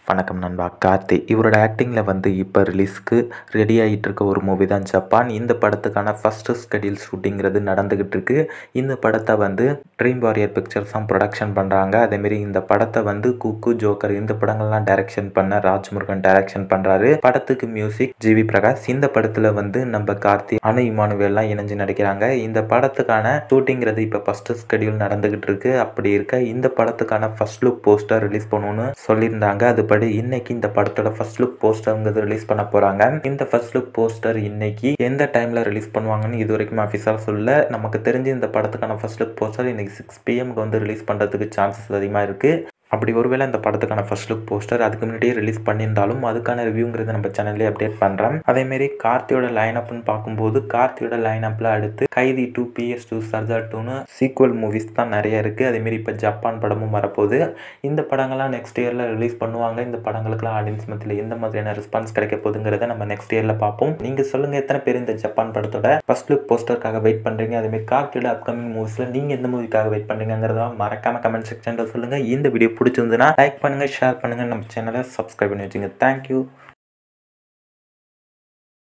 வணக்கம் நண்பா கார்த்தி இவரோட ஆக்டிங்கில் வந்து இப்போ ரிலீஸ்க்கு ரெடி ஆகிட்டு இருக்க ஒரு மூவி தான் ஜப்பான் இந்த படத்துக்கான ஃபஸ்ட்டு ஸ்கெடியூல் ஷூட்டிங்கிறது நடந்துக்கிட்டு இருக்கு இந்த படத்தை வந்து ட்ரீம் வாரியர் பிக்சர்ஸ் தான் ப்ரொடக்ஷன் பண்ணுறாங்க அதேமாரி இந்த படத்தை வந்து குக்கு ஜோக்கர் இந்த படங்கள்லாம் டைரக்ஷன் பண்ண ராஜ்முருகன் டைரக்ஷன் பண்ணுறாரு படத்துக்கு மியூசிக் ஜிவி பிரகாஷ் இந்த படத்தில் வந்து நம்ம கார்த்தி அனு இமானுவேல்லாம் இணைஞ்சு நடிக்கிறாங்க இந்த படத்துக்கான ஷூட்டிங்கிறது இப்போ ஃபஸ்ட்டு ஸ்கெடியூல் நடந்துக்கிட்டு இருக்கு அப்படி இருக்க இந்த படத்துக்கான ஃபர்ஸ்ட் லுக் போஸ்டர் ரிலீஸ் பண்ணணும்னு சொல்லியிருந்தாங்க அதுபடி இன்னைக்கு இந்த படத்தோட ஃபர்ஸ்ட் லுக் போஸ்டர்ங்கிறது ரிலீஸ் பண்ண போறாங்க இந்த ஃபர்ஸ்ட் லுக் போஸ்டர் இன்னைக்கு எந்த டைம்ல ரிலீஸ் பண்ணுவாங்கன்னு இது வரைக்கும் அஃபிஷியலாக சொல்ல நமக்கு தெரிஞ்சு இந்த படத்துக்கான ஃபர்ஸ்ட் லுக் போஸ்டர் இன்னைக்கு சிக்ஸ் பிஎம்க்கு வந்து ரிலீஸ் பண்ணுறதுக்கு சான்சஸ் அதிகமாக இருக்கு அப்படி ஒருவேளை இந்த படத்துக்கான ஃபர்ஸ்ட் லுக் போஸ்டர் அதுக்கு முன்னாடியே ரிலீஸ் பண்ணியிருந்தாலும் அதுக்கான ரிவ்யூங்கிறத நம்ம சேனல்லே அப்டேட் பண்ணுறேன் அதேமாரி கார்த்தியோட லைன் அப்னு பார்க்கும்போது கார்த்தியோட லைன் அப்பில் அடுத்து கைதி டூ பிஎஸ் டூ சர்ஜா டூன்னு சீக்குவல் மூவிஸ் தான் நிறைய இருக்குது அதேமாரி இப்போ ஜப்பான் படமும் வரப்போகுது இந்த படங்கள்லாம் நெக்ஸ்ட் இயரில் ரிலீஸ் பண்ணுவாங்க இந்த படங்களுக்குலாம் ஆடியன்ஸ் மத்தியில் எந்த மாதிரியான ரெஸ்பான்ஸ் கிடைக்க போகுதுங்கிறத நம்ம நெக்ஸ்ட் இயரில் பார்ப்போம் நீங்கள் சொல்லுங்கள் எத்தனை பேர் இந்த ஜப்பான் படத்தோட ஃபர்ஸ்ட் லுக் போஸ்டருக்காக வெயிட் பண்ணுறீங்க அதேமாரி கார்த்தியோட அப்கமிங் மூவிஸில் நீங்கள் எந்த மூவிக்காக வெயிட் பண்ணுறீங்கிறத மறக்காம கமெண்ட் செக்ஷனில் சொல்லுங்கள் இந்த வீடியோ பிடிச்சிருந்துன்னா லைக் பண்ணுங்கள் ஷேர் பண்ணுங்கள் நம்ம சேனலை சப்ஸ்கிரைப் பண்ணி வச்சுங்க தேங்க்யூ